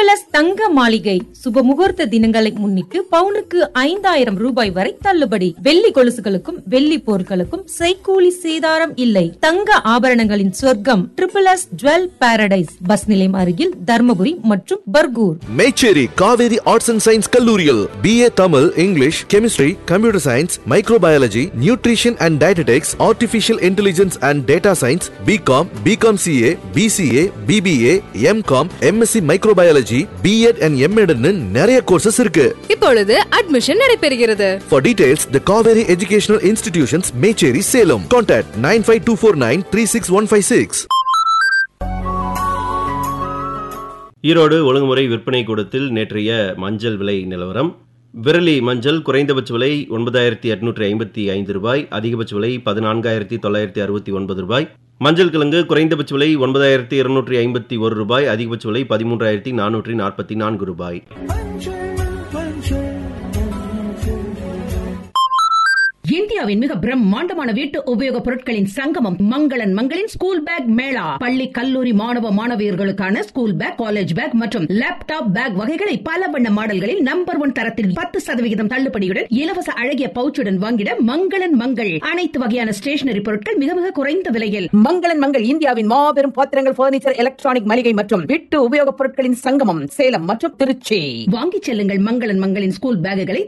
Triple S தங்க மாளிகை சுப முகூர்த்த தினங்களை முன்னிட்டு பவுனுக்கு ஐந்தாயிரம் ரூபாய் வரை தள்ளுபடி வெள்ளி கொலுசுகளுக்கும் வெள்ளி பொருட்களுக்கும் செய்கூலி சேதாரம் இல்லை தங்க ஆபரணங்களின் சொர்க்கம் triple S jewel paradise bus நிலையம் அருகில் தர்மபுரி மற்றும் Bargur Mecheri Kaveri arts and science கல்லூரியில் BA Tamil English chemistry computer science microbiology nutrition and dietetics artificial intelligence and data science BCom BCom CA BCA BBA MCom MSc microbiology BEd and எம்எட்னு நிறைய courses இருக்கு இப்பொழுது admission நடைபெறுகிறது For details, the Kaveri Educational Institutions, Mecheri, Salem. Contact 95249 36156. Erode ஒழுங்குமுறை விற்பனை கூடத்தில் நேற்றைய மஞ்சள் விலை நிலவரம் விரலி மஞ்சள் குறைந்தபட்ச விலை ஒன்பதாயிரத்தி எட்நூற்றி ஐம்பத்தி ஐந்து ரூபாய் அதிகபட்ச விலை பதினான்காயிரத்தி தொள்ளாயிரத்தி அறுபத்தி ஒன்பது ரூபாய் மஞ்சள் கிழங்கு குறைந்தபட்ச விலை ஒன்பதாயிரத்தி இருநூற்றி ஐம்பத்தி ஒரு ரூபாய் அதிகபட்ச விலை பதிமூன்றாயிரத்தி நானூற்றி நாற்பத்தி நான்கு ரூபாய் இந்தியாவின் மிக பிரம்மாண்டமான வீட்டு உபயோகப் பொருட்களின் சங்கமம் மங்களன் மங்களின் ஸ்கூல் பேக் மேளா பள்ளி கல்லூரி மாணவ மாணவியர்களுக்கான ஸ்கூல் பேக் காலேஜ் பேக் மற்றும் லேப்டாப் பேக் வகைகளை பல வண்ண மாடல்களில் நம்பர் ஒன் தரத்தில் பத்து சதவிகிதம் தள்ளுபடியுடன் இலவச அழகிய பவுச்சுடன் வாங்கிட மங்களன் மங்கள் அனைத்து வகையான ஸ்டேஷனரி பொருட்கள் மிக மிக குறைந்த விலையில் மங்களன் மங்கள் இந்தியாவின் மாபெரும் பாத்திரங்கள் பர்னிச்சர் எலக்ட்ரானிக் மளிகை மற்றும் வீட்டு உபயோகப் பொருட்களின் சங்கமம் சேலம் மற்றும் திருச்சி வாங்கிச் செல்லுங்கள் மங்களன் மங்களின் ஸ்கூல் பேக்குகளை